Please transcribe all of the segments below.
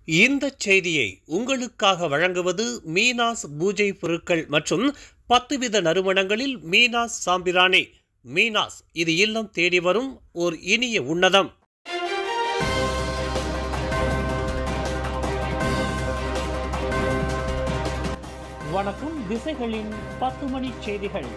இந்த செய்தியை உங்களுக்காக வழங்குவது மீனாஸ் பூஜை பொருட்கள் மற்றும் பத்து வித நறுமணங்களில் மீனாஸ் சாம்பிராணி மீனாஸ் இது இல்லம் தேடி வரும் ஓர் இனிய உன்னதம் வணக்கம் திசைகளின் பத்து மணி செய்திகள்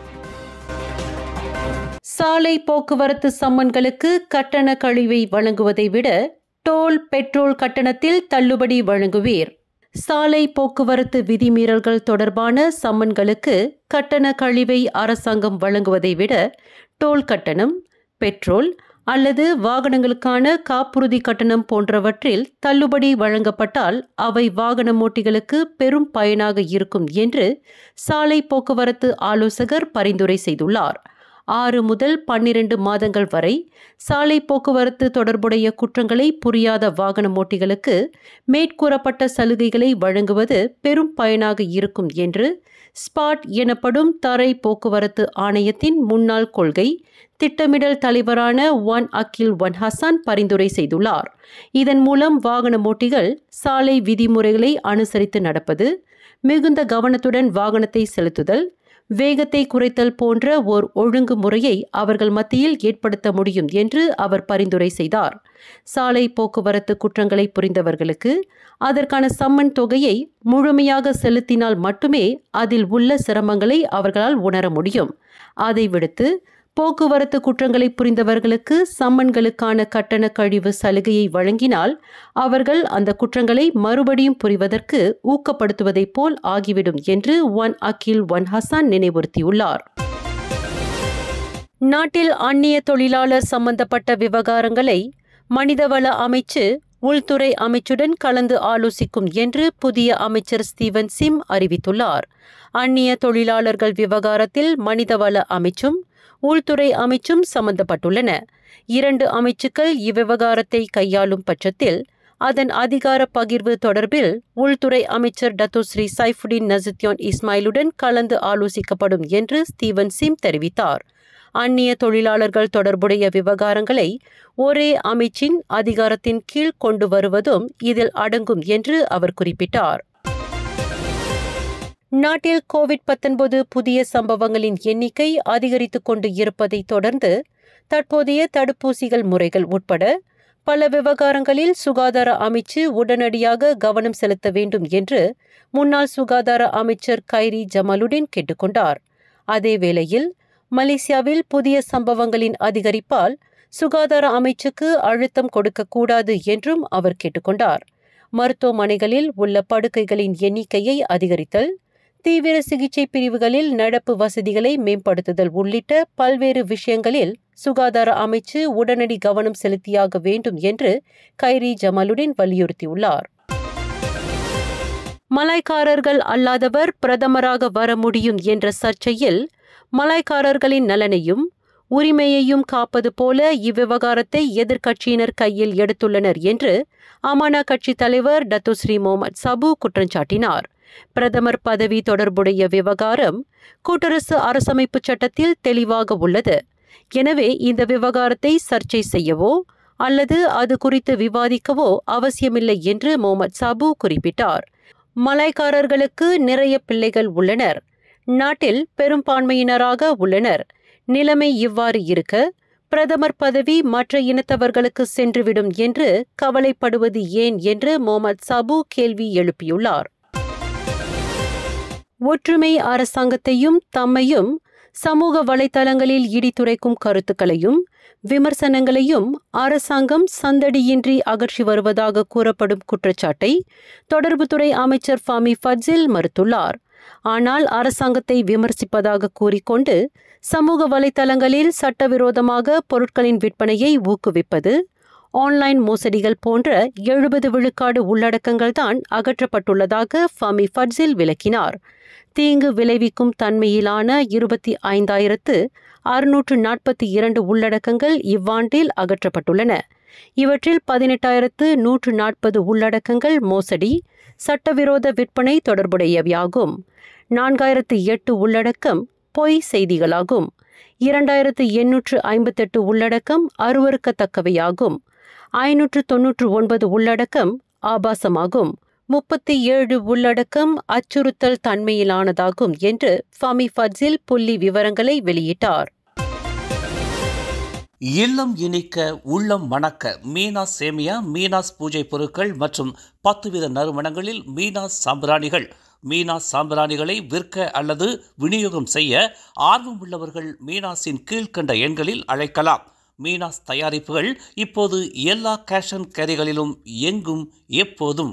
சாலை போக்குவரத்து சம்மன்களுக்கு கட்டண கழிவை வழங்குவதை விட டோல் பெட்ரோல் கட்டணத்தில் தள்ளுபடி வழங்குவீர் சாலை போக்குவரத்து விதிமீறல்கள் தொடர்பான சம்மன்களுக்கு கட்டண கழிவை அரசாங்கம் வழங்குவதை விட டோல் கட்டணம் பெட்ரோல் அல்லது வாகனங்களுக்கான காப்புறுதி கட்டணம் போன்றவற்றில் தள்ளுபடி வழங்கப்பட்டால் அவை வாகனமோட்டிகளுக்கு பெரும் பயனாக இருக்கும் என்று சாலை போக்குவரத்து ஆலோசகர் பரிந்துரை செய்துள்ளார் ஆறு முதல் பன்னிரண்டு மாதங்கள் வரை சாலை போக்குவரத்து தொடர்புடைய குற்றங்களை புரியாத வாகன ஓட்டிகளுக்கு மேற்கூறப்பட்ட சலுகைகளை வழங்குவது பெரும் பயனாக இருக்கும் என்று ஸ்பாட் எனப்படும் தரை போக்குவரத்து ஆணையத்தின் முன்னாள் கொள்கை திட்டமிடல் தலைவரான ஒன் அகில் ஒன் ஹசான் பரிந்துரை செய்துள்ளார் இதன் மூலம் வாகன ஓட்டிகள் சாலை விதிமுறைகளை அனுசரித்து நடப்பது மிகுந்த கவனத்துடன் வாகனத்தை செலுத்துதல் வேகத்தை குறைத்தல் போன்ற ஓர் ஒழுங்குமுறையை அவர்கள் மத்தியில் ஏற்படுத்த முடியும் என்று அவர் பரிந்துரை செய்தார் சாலை போக்குவரத்து குற்றங்களை புரிந்தவர்களுக்கு அதற்கான சம்மன் தொகையை முழுமையாக செலுத்தினால் மட்டுமே அதில் உள்ள சிரமங்களை அவர்களால் உணர முடியும் அதை விடுத்து போக்குவரத்து குற்றங்களை புரிந்தவர்களுக்கு சம்மன்களுக்கான கட்டண கழிவு சலுகையை வழங்கினால் அவர்கள் அந்த குற்றங்களை மறுபடியும் புரிவதற்கு ஊக்கப்படுத்துவதைப் போல் ஆகிவிடும் என்று ஒன் அகில் ஒன் ஹசான் நினைவுறுத்தியுள்ளார் நாட்டில் அந்நிய தொழிலாளர் சம்பந்தப்பட்ட விவகாரங்களை மனிதவள அமைச்சு உள்துறை அமைச்சுடன் கலந்து ஆலோசிக்கும் என்று புதிய அமைச்சர் ஸ்டீவன் சிம் அறிவித்துள்ளார் அந்நிய தொழிலாளர்கள் விவகாரத்தில் மனிதவள அமைச்சும் உள்துறை அமைச்சும் சம்பந்தப்பட்டுள்ளன இரண்டு அமைச்சுக்கள் இவ்விவகாரத்தை கையாளும் பட்சத்தில் அதன் அதிகார பகிர்வு தொடர்பில் உள்துறை அமைச்சர் டத்தோஸ்ரீ சைஃபுடின் நசித்யோன் இஸ்மாயிலுடன் கலந்து ஆலோசிக்கப்படும் என்று ஸ்டீவன் சிம் தெரிவித்தார் அந்நிய தொழிலாளர்கள் தொடர்புடைய விவகாரங்களை ஒரே அமைச்சின் அதிகாரத்தின் கீழ் கொண்டு வருவதும் இதில் அடங்கும் என்று அவர் குறிப்பிட்டார் நாட்டில் கோவிட் பத்தொன்பது புதிய சம்பவங்களின் எண்ணிக்கை அதிகரித்துக் கொண்டு இருப்பதை தொடர்ந்து தற்போதைய தடுப்பூசிகள் முறைகள் உட்பட பல விவகாரங்களில் சுகாதார அமைச்சு உடனடியாக கவனம் செலுத்த வேண்டும் என்று முன்னாள் சுகாதார அமைச்சர் கைரி ஜமாலுடன் கேட்டுக்கொண்டார் அதேவேளையில் மலேசியாவில் புதிய சம்பவங்களின் அதிகரிப்பால் சுகாதார அமைச்சுக்கு அழுத்தம் கொடுக்கக்கூடாது என்றும் அவர் கேட்டுக்கொண்டார் மருத்துவமனைகளில் உள்ள படுக்கைகளின் எண்ணிக்கையை அதிகரித்தல் தீவிர சிகிச்சை பிரிவுகளில் நடப்பு வசதிகளை மேம்படுத்துதல் உள்ளிட்ட பல்வேறு விஷயங்களில் சுகாதார அமைச்சு உடனடி கவனம் செலுத்தியாக வேண்டும் என்று கைரி ஜமாலுடன் வலியுறுத்தியுள்ளார் மலாய்க்காரர்கள் அல்லாதவர் பிரதமராக வர முடியும் என்ற சர்ச்சையில் மலாய்க்காரர்களின் நலனையும் உரிமையையும் காப்பது போல இவ்விவகாரத்தை எதிர்க்கட்சியினர் கையில் எடுத்துள்ளனர் என்று அமானா கட்சி தலைவர் டத்துஸ்ரீ முகமது சபு குற்றஞ்சாட்டினார் பிரதமர் பதவி தொடர்புடைய விவகாரம் கூட்டரசு அரசமைப்பு சட்டத்தில் தெளிவாக உள்ளது எனவே இந்த விவகாரத்தை சர்ச்சை செய்யவோ அல்லது அது குறித்து விவாதிக்கவோ அவசியமில்லை என்று முகமது சாபு குறிப்பிட்டார் மலாய்க்காரர்களுக்கு நிறைய பிள்ளைகள் உள்ளனர் நாட்டில் பெரும்பான்மையினராக உள்ளனர் நிலைமை இவ்வாறு இருக்க பிரதமர் பதவி மற்ற இனத்தவர்களுக்கு சென்றுவிடும் என்று கவலைப்படுவது ஏன் என்று முகமது சாபு கேள்வி எழுப்பியுள்ளார் ஒற்றுமை அரசாங்கத்தையும் தம்மையும் சமூக வலைதளங்களில் இடித்துரைக்கும் கருத்துக்களையும் விமர்சனங்களையும் அரசாங்கம் சந்தடியின்றி அகற்றி வருவதாக கூறப்படும் குற்றச்சாட்டை தொடர்புத்துறை அமைச்சர் ஃபாமி ஃபட்சில் மறுத்துள்ளார் ஆனால் அரசாங்கத்தை விமர்சிப்பதாக கூறிக்கொண்டு சமூக வலைதளங்களில் சட்டவிரோதமாக பொருட்களின் விற்பனையை ஊக்குவிப்பது ஆன்லைன் மோசடிகள் போன்ற எழுபது விழுக்காடு உள்ளடக்கங்கள்தான் அகற்றப்பட்டுள்ளதாக ஃபமி ஃபட்சில் விளக்கினார் தீங்கு விளைவிக்கும் தன்மையிலான இருபத்தி ஐந்தாயிரத்து அறுநூற்று நாற்பத்தி இரண்டு உள்ளடக்கங்கள் இவ்வாண்டில் அகற்றப்பட்டுள்ளன இவற்றில் பதினெட்டாயிரத்து நூற்று நாற்பது உள்ளடக்கங்கள் மோசடி சட்டவிரோத விற்பனை தொடர்புடையவையாகும் நான்காயிரத்து எட்டு உள்ளடக்கம் பொய் செய்திகளாகும் இரண்டாயிரத்து எண்ணூற்று ஐம்பத்தெட்டு உள்ளடக்கம் அருவறுக்கத்தக்கவையாகும் ஐநூற்று தொன்னூற்று ஒன்பது உள்ளடக்கம் ஆபாசமாகும் முப்பத்தி ஏழு உள்ளடக்கம் அச்சுறுத்தல் தன்மையிலானதாகும் என்று ஃபமி ஃபட்ஸில் புள்ளி விவரங்களை வெளியிட்டார் இல்லம் இனிக்க உள்ளம் மணக்க மீனாஸ் சேமியா மீனாஸ் பூஜை பொருட்கள் மற்றும் பத்து வித நறுமணங்களில் மீனாஸ் சாம்பிராணிகள் மீனாஸ் சாம்பிராணிகளை விற்க அல்லது விநியோகம் செய்ய ஆர்வம் உள்ளவர்கள் மீனாஸின் கீழ்க்கண்ட எண்களில் அழைக்கலாம் மீனாஸ் தயாரிப்புகள் இப்போது எல்லா கேஷ் அண்ட் கேரிகளிலும் எங்கும் எப்போதும்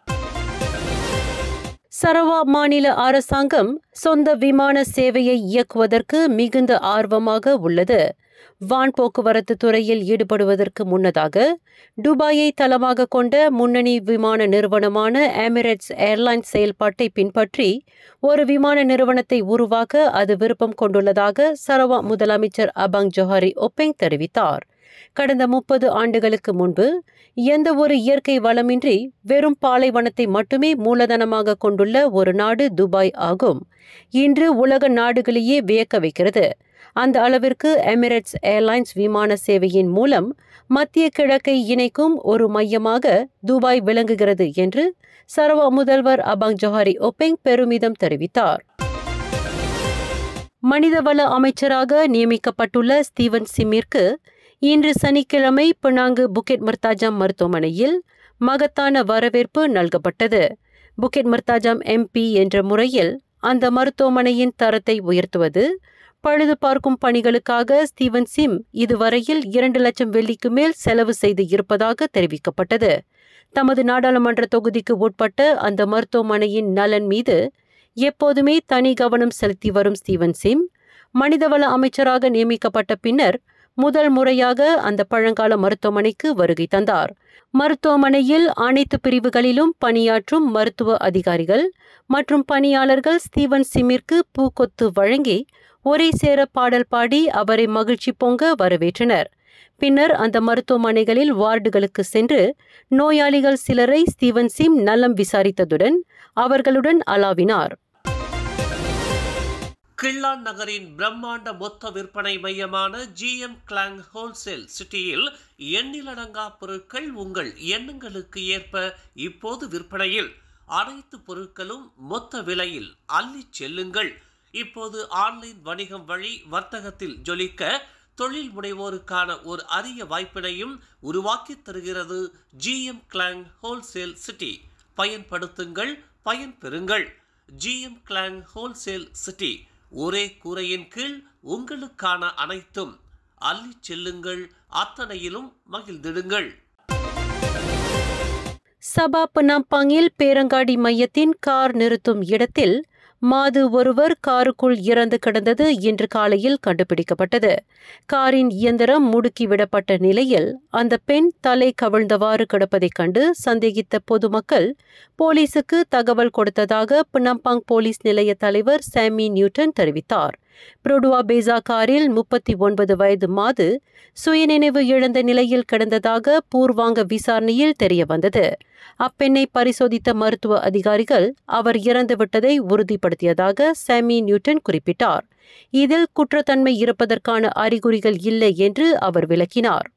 சரவா மாநில அரசாங்கம் சொந்த விமான சேவையை இயக்குவதற்கு மிகுந்த ஆர்வமாக உள்ளது வான் போக்குவரத்து துறையில் ஈடுபடுவதற்கு முன்னதாக துபாயை தளமாக கொண்ட முன்னணி விமான நிறுவனமான எமிரேட்ஸ் ஏர்லைன்ஸ் செயல்பாட்டை பின்பற்றி ஒரு விமான நிறுவனத்தை உருவாக்க அது விருப்பம் கொண்டுள்ளதாக சரவா முதலமைச்சர் அபாங் ஜொஹாரி ஒப்பெங் தெரிவித்தார் கடந்த முப்பது ஆண்டுகளுக்கு முன்பு எந்த ஒரு இயற்கை வளமின்றி வெறும் பாலைவனத்தை மட்டுமே மூலதனமாக கொண்டுள்ள ஒரு நாடு துபாய் ஆகும் இன்று உலக நாடுகளையே வியக்க வைக்கிறது அந்த அளவிற்கு எமிரேட்ஸ் ஏர்லைன்ஸ் விமான சேவையின் மூலம் மத்திய கிழக்கை இணைக்கும் ஒரு மையமாக துபாய் விளங்குகிறது என்று சரவா முதல்வர் அபாங் ஜொஹாரி ஒபெங் பெருமிதம் தெரிவித்தார் மனிதவள அமைச்சராக நியமிக்கப்பட்டுள்ள ஸ்டீவன் சிம்மிற்கு இன்று சனிக்கிழமை பினாங்கு புக்கெட் மர்தாஜாம் மருத்துவமனையில் மகத்தான வரவேற்பு நல்கப்பட்டது புக்கெட் மர்தாஜாம் எம்பி என்ற முறையில் அந்த மருத்துவமனையின் தரத்தை உயர்த்துவது பழுது பார்க்கும் பணிகளுக்காக ஸ்டீவன் சிம் இதுவரையில் இரண்டு லட்சம் வெள்ளிக்கு மேல் செலவு செய்து இருப்பதாக தெரிவிக்கப்பட்டது தமது நாடாளுமன்ற தொகுதிக்கு உட்பட்ட அந்த மருத்துவமனையின் நலன் மீது எப்போதுமே தனி கவனம் செலுத்தி வரும் ஸ்டீவன் சிம் மனிதவள அமைச்சராக நியமிக்கப்பட்ட பின்னர் முதல் முறையாக அந்த பழங்கால மருத்துவமனைக்கு வருகை தந்தார் மருத்துவமனையில் அனைத்து பிரிவுகளிலும் பணியாற்றும் மருத்துவ அதிகாரிகள் மற்றும் பணியாளர்கள் ஸ்டீவன் சிம்மிற்கு பூக்கொத்து வழங்கி ஒரே சேர பாடல் பாடி அவரை மகிழ்ச்சி பொங்க வரவேற்றனர் பின்னர் அந்த மருத்துவமனைகளில் வார்டுகளுக்கு சென்று நோயாளிகள் சிலரை ஸ்டீவன் சிம் நலம் விசாரித்ததுடன் அவர்களுடன் அலாவினார் கிள்ளான் நகரின் பிரம்மாண்ட மொத்த விற்பனை மையமான ஜிஎம் கிளாங் ஹோல்சேல் சிட்டியில் எண்ணிலடங்கா பொருட்கள் உங்கள் எண்ணங்களுக்கு ஏற்ப இப்போது விற்பனையில் அனைத்து பொருட்களும் மொத்த விலையில் அள்ளிச் செல்லுங்கள் இப்போது ஆன்லைன் வணிகம் வழி வர்த்தகத்தில் ஜொலிக்க தொழில் முனைவோருக்கான ஒரு அரிய வாய்ப்பினையும் உருவாக்கித் தருகிறது ஜிஎம் கிளாங் ஹோல்சேல் சிட்டி பயன்படுத்துங்கள் பயன் பெறுங்கள் ஜிஎம் கிளாங் ஹோல்சேல் சிட்டி ஒரே கூரையின் கீழ் உங்களுக்கான அனைத்தும் அள்ளிச் செல்லுங்கள் அத்தனையிலும் மகிழ்ந்திடுங்கள் சபா பனாம்பாங்கில் பேரங்காடி மையத்தின் கார் நிறுத்தும் இடத்தில் மாது ஒருவர் காருக்குள் இறந்து கிடந்தது இன்று காலையில் கண்டுபிடிக்கப்பட்டது காரின் இயந்திரம் முடுக்கிவிடப்பட்ட நிலையில் அந்த பெண் தலை கவிழ்ந்தவாறு கிடப்பதைக் கண்டு சந்தேகித்த பொதுமக்கள் போலீசுக்கு தகவல் கொடுத்ததாக பினம்பாங் போலீஸ் நிலைய தலைவர் சாமி நியூட்டன் தெரிவித்தார் புரோடுவா பேசா காரில் முப்பத்தி ஒன்பது வயது மாது சுயநினைவு இழந்த நிலையில் கிடந்ததாக பூர்வாங்க விசாரணையில் தெரியவந்தது அப்பெண்ணை பரிசோதித்த மருத்துவ அதிகாரிகள் அவர் இறந்துவிட்டதை உறுதிப்படுத்தியதாக சாமி நியூட்டன் குறிப்பிட்டார் இதில் குற்றத்தன்மை இருப்பதற்கான அறிகுறிகள் இல்லை என்று அவர் விளக்கினார்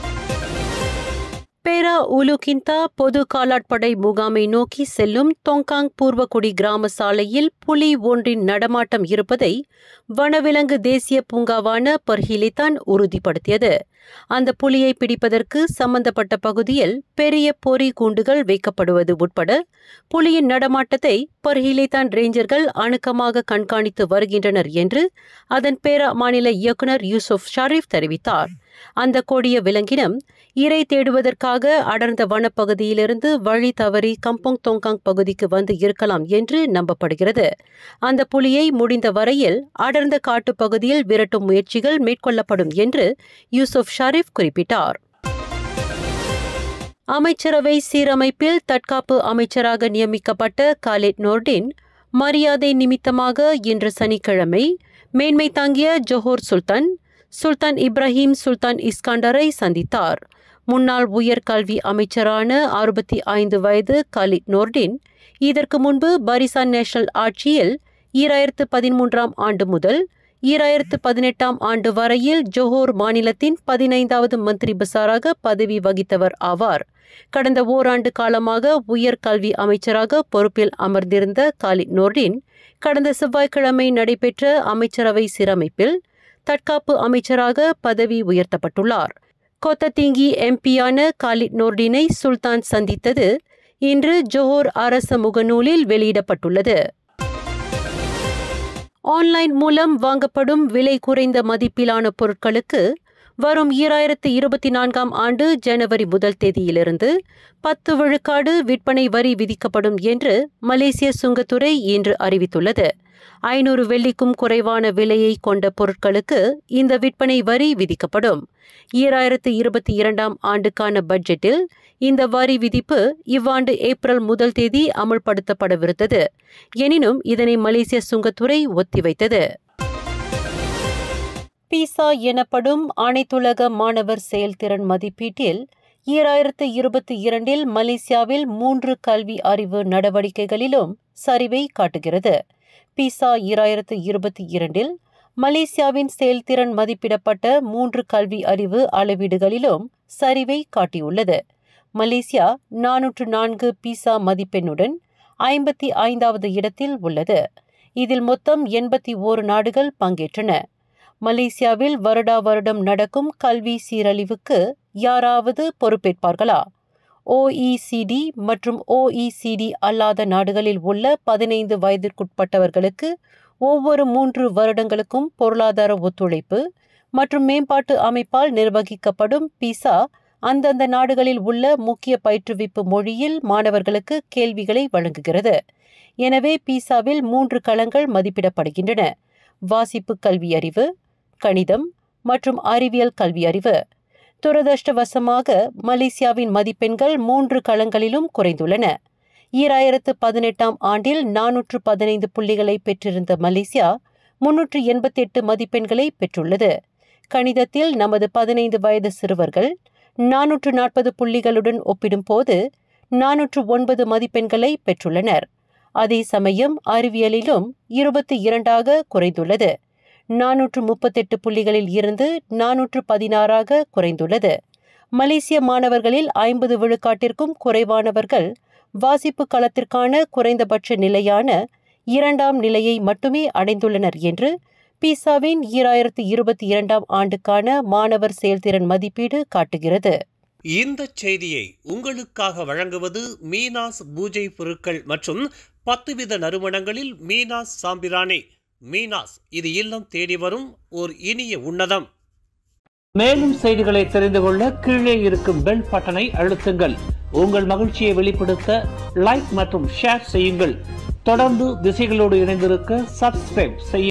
பேரா உலுகிந்தா பொது காலாட்படை முகாமை நோக்கி செல்லும் தொங்காங் பூர்வக்குடி கிராம சாலையில் புலி ஒன்றின் நடமாட்டம் இருப்பதை வனவிலங்கு தேசிய பூங்காவான பர்ஹிலிதான் உறுதிப்படுத்தியது அந்த புலியை பிடிப்பதற்கு சம்பந்தப்பட்ட பகுதியில் பெரிய பொறி கூண்டுகள் வைக்கப்படுவது உட்பட புலியின் நடமாட்டத்தை பர்ஹிலிதான் ரேஞ்சர்கள் அணுக்கமாக கண்காணித்து வருகின்றனர் என்று அதன் பேரா மாநில இயக்குநர் யூசுப் ஷரீப் தெரிவித்தார் அந்த கொடிய விலங்கினம் இறை தேடுவதற்காக அடர்ந்த வனப்பகுதியிலிருந்து வழி தவறி கம்போங் தொங்காங் பகுதிக்கு வந்து இருக்கலாம் என்று நம்பப்படுகிறது அந்த புலியை முடிந்த வரையில் அடர்ந்த காட்டுப் பகுதியில் விரட்டும் முயற்சிகள் மேற்கொள்ளப்படும் என்று யூசுப் ஷரீப் குறிப்பிட்டார் அமைச்சரவை சீரமைப்பில் தற்காப்பு அமைச்சராக நியமிக்கப்பட்ட காலிட் நோர்டின் மரியாதை நிமித்தமாக இன்று சனிக்கிழமை மேன்மை தாங்கிய ஜொஹோர் சுல்தான் சுல்தான் இப்ராஹிம் சுல்தான் இஸ்காண்டரை சந்தித்தார் முன்னாள் உயர் கல்வி அமைச்சரான அறுபத்தி ஐந்து வயது கலிட் நோர்டின் இதற்கு முன்பு பரிசான் நேஷனல் ஆட்சியில் ஈராயிரத்து பதிமூன்றாம் ஆண்டு முதல் ஈராயிரத்து பதினெட்டாம் ஆண்டு வரையில் ஜோஹோர் மாநிலத்தின் பதினைந்தாவது மந்திரி பசாராக பதவி வகித்தவர் ஆவார் கடந்த ஓராண்டு காலமாக உயர் கல்வி அமைச்சராக பொறுப்பில் அமர்ந்திருந்த காலித் நோர்டின் கடந்த செவ்வாய்க்கிழமை நடைபெற்ற அமைச்சரவை சீரமைப்பில் தற்காப்பு அமைச்சராக பதவி உயர்த்தப்பட்டுள்ளார் கொத்தத்திங்கி எம்பியான காலித் நோர்டினை சுல்தான் சந்தித்தது இன்று ஜோஹர் அரச முகநூலில் வெளியிடப்பட்டுள்ளது ஆன்லைன் மூலம் வாங்கப்படும் விலை குறைந்த மதிப்பிலான பொருட்களுக்கு வரும் ஈராயிரத்து இருபத்தி நான்காம் ஆண்டு ஜனவரி முதல் தேதியிலிருந்து பத்து விழுக்காடு விற்பனை வரி விதிக்கப்படும் என்று மலேசிய சுங்கத்துறை இன்று அறிவித்துள்ளது ஐநூறு வெள்ளிக்கும் குறைவான விலையை கொண்ட பொருட்களுக்கு இந்த விற்பனை வரி விதிக்கப்படும் ஈராயிரத்து இருபத்தி இரண்டாம் ஆண்டுக்கான பட்ஜெட்டில் இந்த வரி விதிப்பு இவ்வாண்டு ஏப்ரல் முதல் தேதி அமுல்படுத்தப்படவிருந்தது எனினும் இதனை மலேசிய சுங்கத்துறை ஒத்திவைத்தது பீசா எனப்படும் அனைத்துலக மாணவர் செயல்திறன் மதிப்பீட்டில் ஈராயிரத்து இருபத்தி இரண்டில் மலேசியாவில் மூன்று கல்வி அறிவு நடவடிக்கைகளிலும் சரிவை காட்டுகிறது பீசா ஈராயிரத்து இருபத்தி இரண்டில் மலேசியாவின் செயல்திறன் மதிப்பிடப்பட்ட மூன்று கல்வி அறிவு அளவீடுகளிலும் சரிவை காட்டியுள்ளது மலேசியா நானூற்று நான்கு பீசா மதிப்பெண்ணுடன் ஐம்பத்தி ஐந்தாவது இடத்தில் உள்ளது இதில் மொத்தம் எண்பத்தி ஓரு நாடுகள் பங்கேற்றன மலேசியாவில் வருடா வருடம் நடக்கும் கல்வி சீரழிவுக்கு யாராவது பொறுப்பேற்பார்களா ஓஇசிடி மற்றும் ஓஇசிடி அல்லாத நாடுகளில் உள்ள பதினைந்து வயதிற்குட்பட்டவர்களுக்கு ஒவ்வொரு மூன்று வருடங்களுக்கும் பொருளாதார ஒத்துழைப்பு மற்றும் மேம்பாட்டு அமைப்பால் நிர்வகிக்கப்படும் பிசா அந்தந்த நாடுகளில் உள்ள முக்கிய பயிற்றுவிப்பு மொழியில் மாணவர்களுக்கு கேள்விகளை வழங்குகிறது எனவே பீசாவில் மூன்று களங்கள் மதிப்பிடப்படுகின்றன வாசிப்பு கல்வியறிவு கணிதம் மற்றும் அறிவியல் கல்வியறிவு துரதிருஷ்டவசமாக மலேசியாவின் மதிப்பெண்கள் மூன்று களங்களிலும் குறைந்துள்ளன ஈராயிரத்து பதினெட்டாம் ஆண்டில் நானூற்று பதினைந்து புள்ளிகளை பெற்றிருந்த மலேசியா முன்னூற்று எண்பத்தி எட்டு மதிப்பெண்களை பெற்றுள்ளது கணிதத்தில் நமது பதினைந்து வயது சிறுவர்கள் நானூற்று நாற்பது புள்ளிகளுடன் ஒப்பிடும்போது நானூற்று ஒன்பது மதிப்பெண்களை பெற்றுள்ளனர் அதே சமயம் அறிவியலிலும் இருபத்தி இரண்டாக குறைந்துள்ளது நானூற்று முப்பத்தெட்டு புள்ளிகளில் இருந்து நானூற்று பதினாறாக குறைந்துள்ளது மலேசிய மாணவர்களில் ஐம்பது விழுக்காட்டிற்கும் குறைவானவர்கள் வாசிப்பு களத்திற்கான குறைந்தபட்ச நிலையான இரண்டாம் நிலையை மட்டுமே அடைந்துள்ளனர் என்று பீசாவின் ஈராயிரத்து இருபத்தி இரண்டாம் ஆண்டுக்கான மாணவர் செயல்திறன் மதிப்பீடு காட்டுகிறது இந்த செய்தியை உங்களுக்காக வழங்குவது மீனாஸ் பூஜை பொருட்கள் மற்றும் பத்து வித நறுமணங்களில் மீனாஸ் சாம்பிராணி மீனாஸ் இது இல்லம் தேடி வரும் ஓர் இனிய உன்னதம் மேலும் செய்திகளை தெரிந்து கொள்ள கீழே இருக்கும் பெல் பட்டனை அழுத்துங்கள் உங்கள் மகிழ்ச்சியை வெளிப்படுத்த லைக் மற்றும் ஷேர் செய்யுங்கள் தொடர்ந்து திசைகளோடு இணைந்திருக்க சப்ஸ்கிரைப் செய்ய